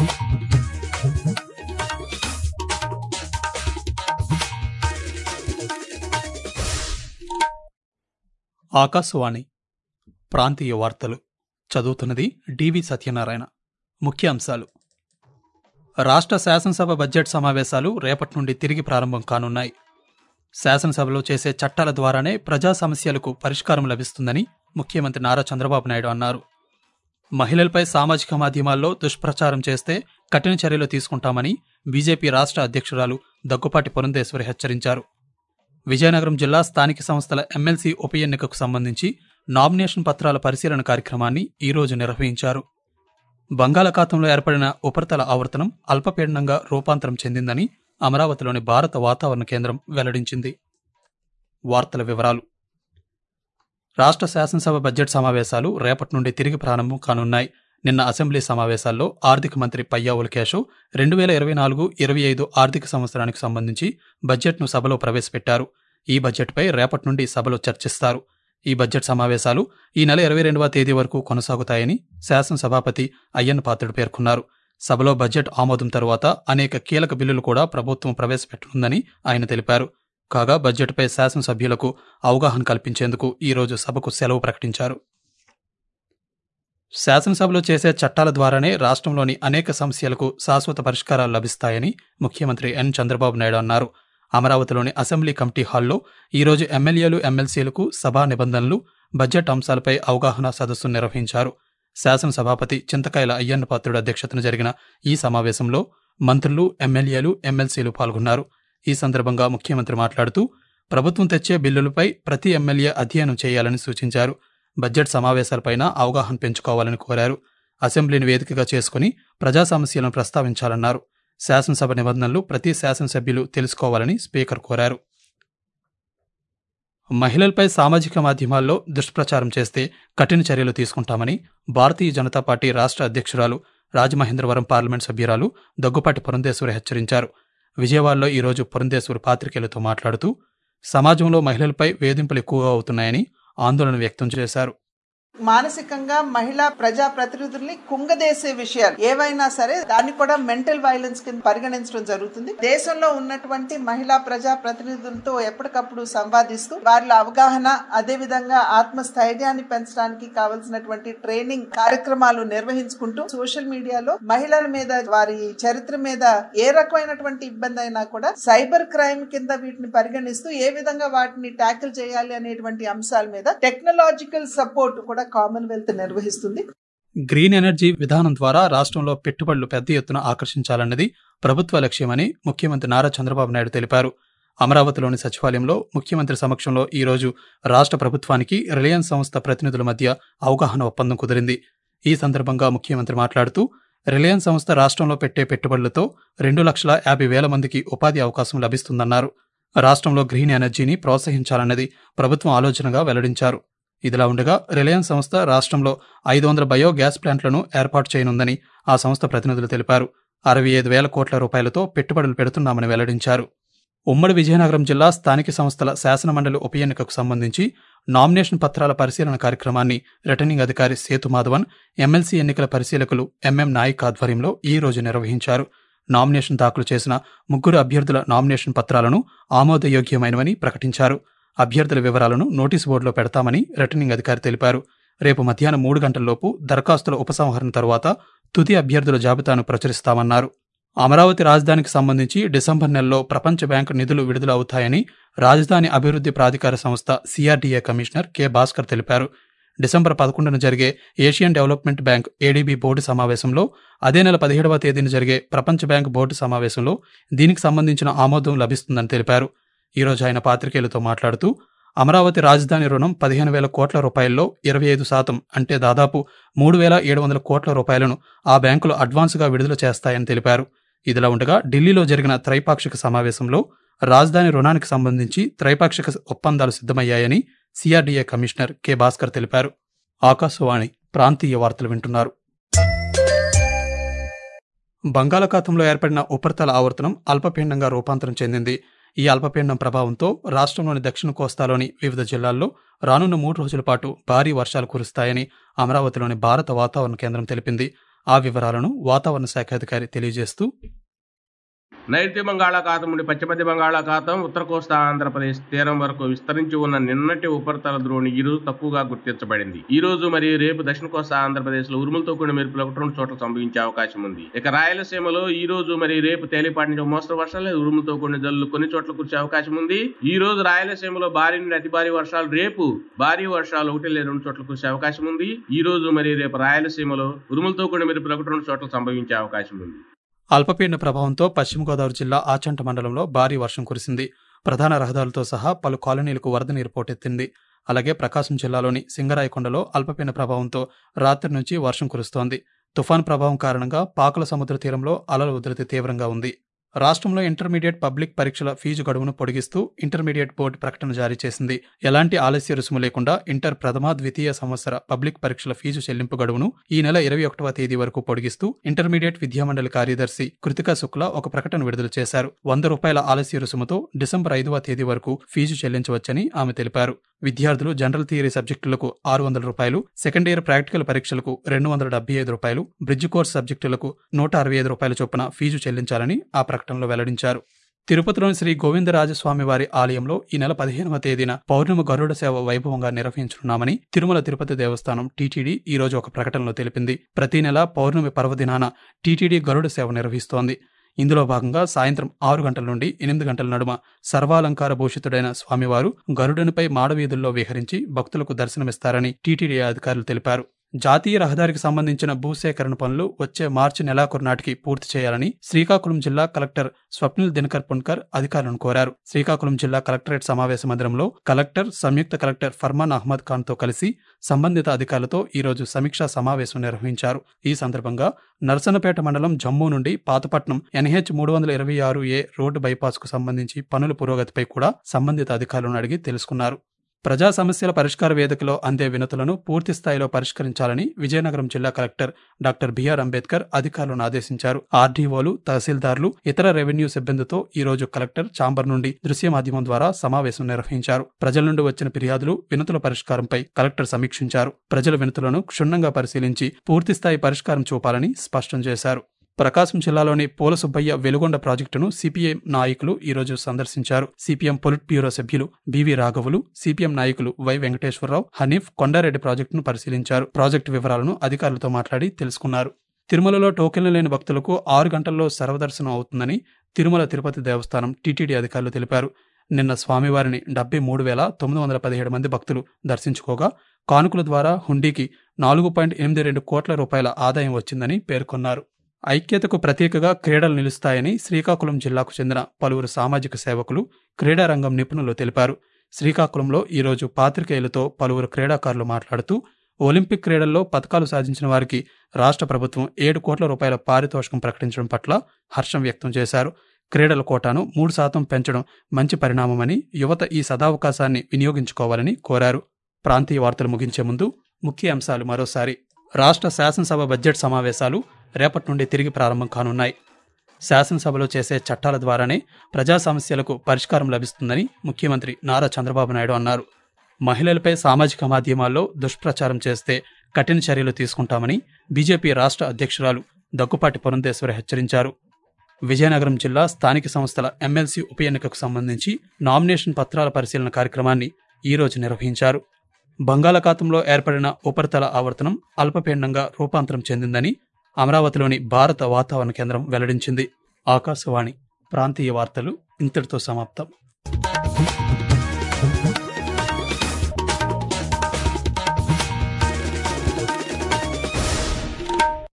ఆకాశవాణి ప్రాంతీయ వార్తలు చదువుతున్నది డివి సత్యనారాయణ ముఖ్య అంశాలు రాష్ట్ర శాసనసభ బడ్జెట్ సమావేశాలు రేపటి నుండి తిరిగి ప్రారంభం కానున్నాయి శాసనసభలో చేసే చట్టాల ద్వారానే ప్రజా సమస్యలకు పరిష్కారం లభిస్తుందని ముఖ్యమంత్రి నారా చంద్రబాబు నాయుడు అన్నారు మహిళలపై సామాజిక మాధ్యమాల్లో దుష్ప్రచారం చేస్తే కఠిన చర్యలు తీసుకుంటామని బీజేపీ రాష్ట్ర అధ్యక్షురాలు దగ్గుపాటి పురంధేశ్వరి హెచ్చరించారు విజయనగరం జిల్లా స్థానిక సంస్థల ఎమ్మెల్సీ ఉప ఎన్నికకు సంబంధించి నామినేషన్ పత్రాల పరిశీలన కార్యక్రమాన్ని ఈ రోజు నిర్వహించారు బంగాళాఖాతంలో ఏర్పడిన ఉపరితల ఆవర్తనం అల్పపీడనంగా రూపాంతరం చెందిందని అమరావతిలోని భారత వాతావరణ కేంద్రం వెల్లడించింది వార్తల వివరాలు రాష్ట్ర శాసనసభ బడ్జెట్ సమావేశాలు రేపటి నుండి తిరిగి ప్రారంభం కానున్నాయి నిన్న అసెంబ్లీ సమావేశాల్లో ఆర్థిక మంత్రి పయ్యావుల కేశవ్ రెండు వేల ఇరవై నాలుగు ఇరవై ఐదు ఆర్థిక సంవత్సరానికి సంబంధించి బడ్జెట్ను సభలో ప్రవేశపెట్టారు ఈ బడ్జెట్పై రేపటి నుండి సభలో చర్చిస్తారు ఈ బడ్జెట్ సమావేశాలు ఈ నెల ఇరవై రెండవ తేదీ వరకు కొనసాగుతాయని శాసనసభాపతి అయ్యన్న పాత్రుడు పేర్కొన్నారు సభలో బడ్జెట్ ఆమోదం తరువాత అనేక కీలక బిల్లులు కూడా ప్రభుత్వం ప్రవేశపెట్టనుందని ఆయన తెలిపారు కాగా బడ్జెట్పై శాసనసభ్యులకు అవగాహన కల్పించేందుకు ఈ రోజు సభకు సెలవు ప్రకటించారు శాసనసభలో చేసే చట్టాల ద్వారానే రాష్ట్రంలోని అనేక సమస్యలకు శాశ్వత పరిష్కారాలు లభిస్తాయని ముఖ్యమంత్రి ఎన్ చంద్రబాబు నాయుడు అన్నారు అమరావతిలోని అసెంబ్లీ కమిటీ హాల్లో ఈరోజు ఎమ్మెల్యేలు ఎమ్మెల్సీలకు సభా నిబంధనలు బడ్జెట్ అంశాలపై అవగాహన సదస్సు నిర్వహించారు శాసనసభాపతి చింతకాయల అయ్యన్న పాత్రుడు అధ్యక్షతన జరిగిన ఈ సమావేశంలో మంత్రులు ఎమ్మెల్యేలు ఎమ్మెల్సీలు పాల్గొన్నారు ఈ సందర్భంగా ముఖ్యమంత్రి మాట్లాడుతూ ప్రభుత్వం తెచ్చే బిల్లులపై ప్రతి ఎమ్మెల్యే అధ్యయనం చేయాలని సూచించారు బడ్జెట్ సమావేశాలపైన అవగాహన పెంచుకోవాలని కోరారు అసెంబ్లీని వేదికగా చేసుకుని ప్రజా సమస్యలను ప్రస్తావించాలన్నారు శాసనసభ నిబంధనలు ప్రతి శాసనసభ్యులు తెలుసుకోవాలని స్పీకర్ కోరారు మహిళలపై సామాజిక మాధ్యమాల్లో దుష్ప్రచారం చేస్తే కఠిన చర్యలు తీసుకుంటామని భారతీయ జనతా పార్టీ రాష్ట్ర అధ్యక్షురాలు రాజమహేంద్రవరం పార్లమెంట్ సభ్యురాలు దగ్గుపాటి పురంధేశ్వరి హెచ్చరించారు విజయవాడలో ఈరోజు పురంధేశ్వరి పాత్రికేయులతో మాట్లాడుతూ సమాజంలో మహిళలపై వేధింపులు ఎక్కువగా అవుతున్నాయని ఆందోళన వ్యక్తం చేశారు మానసికంగా మహిళా ప్రజా ప్రతినిధుల్ని కుంగదేసే విషయాలు ఏవైనా సరే దాన్ని కూడా మెంటల్ వైలెన్స్ కింద పరిగణించడం జరుగుతుంది దేశంలో ఉన్నటువంటి మహిళా ప్రజా ప్రతినిధులతో ఎప్పటికప్పుడు సంవాదిస్తూ వారిలో అవగాహన అదే విధంగా ఆత్మస్థైర్యాన్ని పెంచడానికి కావలసినటువంటి ట్రైనింగ్ కార్యక్రమాలు నిర్వహించుకుంటూ సోషల్ మీడియాలో మహిళల మీద వారి చరిత్ర మీద ఏ రకమైనటువంటి ఇబ్బంది అయినా కూడా సైబర్ క్రైమ్ కింద వీటిని పరిగణిస్తూ ఏ విధంగా వాటిని ట్యాకిల్ చేయాలి అనేటువంటి అంశాల మీద టెక్నాలజికల్ సపోర్ట్ కూడా కామన్వెల్త్ నిర్వహిస్తుంది గ్రీన్ ఎనర్జీ విధానం ద్వారా రాష్ట్రంలో పెట్టుబడులు పెద్ద ఎత్తున ఆకర్షించాలన్నది ప్రభుత్వ లక్ష్యమని ముఖ్యమంత్రి నారా చంద్రబాబు నాయుడు తెలిపారు అమరావతిలోని సచివాలయంలో ముఖ్యమంత్రి సమక్షంలో ఈ రోజు రాష్ట్ర ప్రభుత్వానికి రిలయన్స్ సంస్థ ప్రతినిధుల మధ్య అవగాహన ఒప్పందం కుదిరింది ఈ సందర్భంగా ముఖ్యమంత్రి మాట్లాడుతూ రిలయన్స్ సంస్థ రాష్ట్రంలో పెట్టే పెట్టుబడులతో రెండు లక్షల యాభై వేల మందికి ఉపాధి అవకాశం లభిస్తుందన్నారు రాష్ట్రంలో గ్రీన్ ఎనర్జీని ప్రోత్సహించాలన్నది ప్రభుత్వం ఆలోచనగా వెల్లడించారు ఇదిలా ఉండగా రిలయన్స్ సంస్థ రాష్ట్రంలో ఐదు వందల బయో గ్యాస్ ప్లాంట్లను ఏర్పాటు చేయనుందని ఆ సంస్థ ప్రతినిధులు తెలిపారు అరవై ఐదు వేల కోట్ల రూపాయలతో పెట్టుబడులు పెడుతున్నామని వెల్లడించారు ఉమ్మడి విజయనగరం జిల్లా స్థానిక సంస్థల శాసనమండలి ఉప ఎన్నికకు సంబంధించి నామినేషన్ పత్రాల పరిశీలన కార్యక్రమాన్ని రిటర్నింగ్ అధికారి సేతు మాధవన్ ఎమ్మెల్సీ ఎన్నికల పరిశీలకులు ఎంఎం నాయక్ ఆధ్వర్యంలో ఈ రోజు నిర్వహించారు నామినేషన్ దాఖలు చేసిన ముగ్గురు అభ్యర్థుల నామినేషన్ పత్రాలను ఆమోదయోగ్యమైనవని ప్రకటించారు అభ్యర్థుల వివరాలను నోటీసు బోర్డులో పెడతామని రిటర్నింగ్ అధికారి తెలిపారు రేపు మధ్యాహ్నం మూడు గంటల్లోపు దరఖాస్తుల ఉపసంహరణ తరువాత తుది అభ్యర్థుల జాబితాను ప్రచురిస్తామన్నారు అమరావతి రాజధానికి సంబంధించి డిసెంబర్ నెలలో ప్రపంచ బ్యాంకు నిధులు విడుదల అవుతాయని రాజధాని అభివృద్ధి ప్రాధికార సంస్థ సిఆర్డీఏ కమిషనర్ కె భాస్కర్ తెలిపారు డిసెంబర్ పదకొండున జరిగే Asian development bank ADB board సమావేశంలో అదే నెల పదిహేడవ తేదీన జరిగే ప్రపంచ బ్యాంక్ బోర్డు సమావేశంలో దీనికి సంబంధించిన ఆమోదం లభిస్తుందని తెలిపారు ఈ రోజు ఆయన పాత్రికేయులతో మాట్లాడుతూ అమరావతి రాజధాని రుణం పదిహేను వేల కోట్ల రూపాయల్లో ఇరవై ఐదు శాతం అంటే దాదాపు మూడు వేల ఏడు వందల కోట్ల రూపాయలను ఆ బ్యాంకులు అడ్వాన్సుగా విడుదల చేస్తాయని తెలిపారు ఇదిలా ఉండగా ఢిల్లీలో జరిగిన త్రైపాక్షిక సమావేశంలో రాజధాని రుణానికి సంబంధించి త్రైపాక్షిక ఒప్పందాలు సిద్ధమయ్యాయని సిఆర్డీఏ కమిషనర్ కె భాస్కర్ తెలిపారు ఆకాశవాణి ప్రాంతీయ వార్తలు వింటున్నారు బంగాళాఖాతంలో ఏర్పడిన ఉపరితల ఆవర్తనం అల్పపీడనంగా రూపాంతరం చెందింది ఈ అల్పపీడనం ప్రభావంతో రాష్ట్రంలోని దక్షిణ కోస్తాలోని వివిధ జిల్లాల్లో రానున్న మూడు రోజుల పాటు భారీ వర్షాలు కురుస్తాయని అమరావతిలోని భారత వాతావరణ కేంద్రం తెలిపింది ఆ వివరాలను వాతావరణ శాఖ అధికారి తెలియజేస్తూ నైరుతి బంగాళాఖాతం నుండి పశ్చిమధ్య బంగాళాఖాతం ఉత్తర కోస్తా ఆంధ్రప్రదేశ్ తీరం వరకు విస్తరించి ఉన్న నిన్నటి ఉపరితల ద్రోణి ఈ రోజు తక్కువగా గుర్తించబడింది ఈ రోజు మరియు రేపు దక్షిణ కోస్తా ఆంధ్రప్రదేశ్ లో ఉరుములతో కూడిన మెరుపులు ఒకటి రెండు చోట్ల సంభవించే అవకాశం ఉంది ఇక రాయలసీమలో ఈ రోజు మరియు రేపు తేలిపాటి నుంచి మోస్తరు వర్షాలు లేదా ఉరుములతో కూడిన జల్లులు కొన్ని చోట్ల కురిసే అవకాశం ఉంది ఈ రోజు రాయలసీమలో భారీ నుండి అతి భారీ వర్షాలు రేపు భారీ వర్షాలు ఒకటి లేదా రెండు చోట్ల కురిసే అవకాశం ఉంది ఈ రోజు మరియు రేపు రాయలసీమలో ఉరుములతో కూడిన మెరుపులు ఒకటి రెండు చోట్ల సంభవించే అవకాశం ఉంది అల్పపీడన ప్రభావంతో పశ్చిమ గోదావరి జిల్లా ఆచంట మండలంలో భారీ వర్షం కురిసింది ప్రధాన రహదారులతో సహా పలు కాలనీలకు వరద నీరు పోటెత్తింది అలాగే ప్రకాశం జిల్లాలోని సింగరాయకొండలో అల్పపీడన ప్రభావంతో రాత్రి నుంచి వర్షం కురుస్తోంది తుఫాన్ ప్రభావం కారణంగా పాకుల సముద్ర తీరంలో అలల ఉధృతి తీవ్రంగా ఉంది రాష్ట్రంలో ఇంటర్మీడియట్ పబ్లిక్ పరీక్షల ఫీజు గడువును పొడిగిస్తూ ఇంటర్మీడియట్ బోర్డు ప్రకటన జారీ చేసింది ఎలాంటి ఆలస్య రుసుము లేకుండా ఇంటర్ ప్రథమ ద్వితీయ సంవత్సర పబ్లిక్ పరీక్షల ఫీజు చెల్లింపు గడువును ఈ నెల ఇరవై ఒకటవ తేదీ వరకు పొడిగిస్తూ ఇంటర్మీడియట్ విద్యామండలి కార్యదర్శి కృతికా శుక్ల ఒక ప్రకటన విడుదల చేశారు వంద రూపాయల ఆలస్య రుసుముతో డిసెంబర్ ఐదవ తేదీ వరకు ఫీజు చెల్లించవచ్చని ఆమె తెలిపారు విద్యార్థులు జనరల్ థియరీ సబ్జెక్టులకు ఆరు వందల రూపాయలు సెకండ్ ఇయర్ ప్రాక్టికల్ పరీక్షలకు రెండు వందల డెబ్బై ఐదు రూపాయలు బ్రిడ్జ్ కోర్స్ సబ్జెక్టులకు నూట అరవై ఐదు రూపాయల చొప్పున ఫీజు చెల్లించాలని ఆ ప్రకటనలో వెల్లడించారు తిరుపతిలోని శ్రీ గోవిందరాజస్వామి వారి ఆలయంలో ఈ నెల పదిహేనవ తేదీన పౌర్ణమి గరుడ సేవ వైభవంగా నిర్వహించనున్నామని తిరుమల తిరుపతి దేవస్థానం టీటీడీ ఈ రోజు ఒక ప్రకటనలో తెలిపింది ప్రతి నెల పౌర్ణమి పర్వదినాన టీటీడీ గరుడ సేవ నిర్వహిస్తోంది ఇందులో భాగంగా సాయంత్రం ఆరు గంటల నుండి ఎనిమిది గంటల నడుమ సర్వాలంకార భూషితుడైన స్వామివారు గరుడునిపై మాడవీధుల్లో విహరించి భక్తులకు దర్శనమిస్తారని టీటీడీ అధికారులు తెలిపారు జాతీయ రహదారికి సంబంధించిన భూసేకరణ పనులు వచ్చే మార్చి నెలాఖరు నాటికి పూర్తి చేయాలని శ్రీకాకుళం జిల్లా కలెక్టర్ స్వప్నిల్ దినకర్ పున్కర్ అధికారులను కోరారు శ్రీకాకుళం జిల్లా కలెక్టరేట్ సమావేశ మందిరంలో కలెక్టర్ సంయుక్త కలెక్టర్ ఫర్మాన్ అహ్మద్ ఖాన్ తో కలిసి సంబంధిత అధికారులతో ఈరోజు సమీక్షా సమావేశం నిర్వహించారు ఈ సందర్భంగా నర్సనపేట మండలం జమ్మూ నుండి పాతపట్నం ఎన్హెచ్ మూడు వందల ఇరవై ఆరు ఏ రోడ్డు బైపాస్ కు సంబంధించి పనుల పురోగతిపై కూడా సంబంధిత అధికారులను అడిగి తెలుసుకున్నారు ప్రజా సమస్యల పరిష్కార వేదికలో అందే వినతులను పూర్తి స్థాయిలో పరిష్కరించాలని విజయనగరం జిల్లా కలెక్టర్ డాక్టర్ బిఆర్ అంబేద్కర్ అధికారులను ఆదేశించారు ఆర్డీఓలు తహసీల్దార్లు ఇతర రెవెన్యూ సిబ్బందితో ఈ రోజు కలెక్టర్ చాంబర్ నుండి దృశ్య మాధ్యమం ద్వారా సమావేశం నిర్వహించారు ప్రజల నుండి వచ్చిన ఫిర్యాదులు వినతుల పరిష్కారంపై కలెక్టర్ సమీక్షించారు ప్రజల వినతులను క్షుణ్ణంగా పరిశీలించి పూర్తిస్థాయి పరిష్కారం చూపాలని స్పష్టం చేశారు ప్రకాశం జిల్లాలోని పూల సుబ్బయ్య వెలుగొండ ప్రాజెక్టును సిపిఐ నాయకులు ఈ రోజు సందర్శించారు సిపిఎం పొలిట్ బ్యూరో సభ్యులు బివి రాఘవులు సిపిఎం నాయకులు వై వెంకటేశ్వరరావు హనీఫ్ కొండారెడ్డి ప్రాజెక్టును పరిశీలించారు ప్రాజెక్టు వివరాలను అధికారులతో మాట్లాడి తెలుసుకున్నారు తిరుమలలో టోకెన్లు లేని భక్తులకు ఆరు గంటల్లో సర్వదర్శనం అవుతుందని తిరుమల తిరుపతి దేవస్థానం టీటీడీ అధికారులు తెలిపారు నిన్న స్వామివారిని డెబ్బై మూడు వేల తొమ్మిది వందల పదిహేడు మంది భక్తులు దర్శించుకోగా కానుకల ద్వారా హుండీకి నాలుగు పాయింట్ ఎనిమిది రెండు కోట్ల రూపాయల ఆదాయం వచ్చిందని పేర్కొన్నారు ఐక్యతకు ప్రతీకగా క్రీడలు నిలుస్తాయని శ్రీకాకుళం జిల్లాకు చెందిన పలువురు సామాజిక సేవకులు క్రీడారంగం నిపుణులు తెలిపారు శ్రీకాకుళంలో ఈరోజు పాత్రికేయులతో పలువురు క్రీడాకారులు మాట్లాడుతూ ఒలింపిక్ క్రీడల్లో పథకాలు సాధించిన వారికి రాష్ట్ర ప్రభుత్వం ఏడు కోట్ల రూపాయల పారితోషికం ప్రకటించడం పట్ల హర్షం వ్యక్తం చేశారు క్రీడల కోటాను మూడు శాతం పెంచడం మంచి పరిణామమని యువత ఈ సదావకాశాన్ని వినియోగించుకోవాలని కోరారు ప్రాంతీయ వార్తలు ముగించే ముందు ముఖ్య అంశాలు మరోసారి రాష్ట్ర శాసనసభ బడ్జెట్ సమావేశాలు రేపటి నుండి తిరిగి ప్రారంభం కానున్నాయి శాసనసభలో చేసే చట్టాల ద్వారానే ప్రజా సమస్యలకు పరిష్కారం లభిస్తుందని ముఖ్యమంత్రి నారా చంద్రబాబు నాయుడు అన్నారు మహిళలపై సామాజిక మాధ్యమాల్లో దుష్ప్రచారం చేస్తే కఠిన చర్యలు తీసుకుంటామని బీజేపీ రాష్ట్ర అధ్యక్షురాలు దగ్గుపాటి పురంధేశ్వరి హెచ్చరించారు విజయనగరం జిల్లా స్థానిక సంస్థల ఎమ్మెల్సీ ఉప ఎన్నికకు సంబంధించి నామినేషన్ పత్రాల పరిశీలన కార్యక్రమాన్ని ఈ రోజు నిర్వహించారు బంగాళాఖాతంలో ఏర్పడిన ఉపరితల ఆవర్తనం అల్పపీడనంగా రూపాంతరం చెందిందని అమరావతిలోని భారత వాతావరణ కేంద్రం వెల్లడించింది ఆకాశవాణి ప్రాంతీయ వార్తలు ఇంతటితో సమాప్తం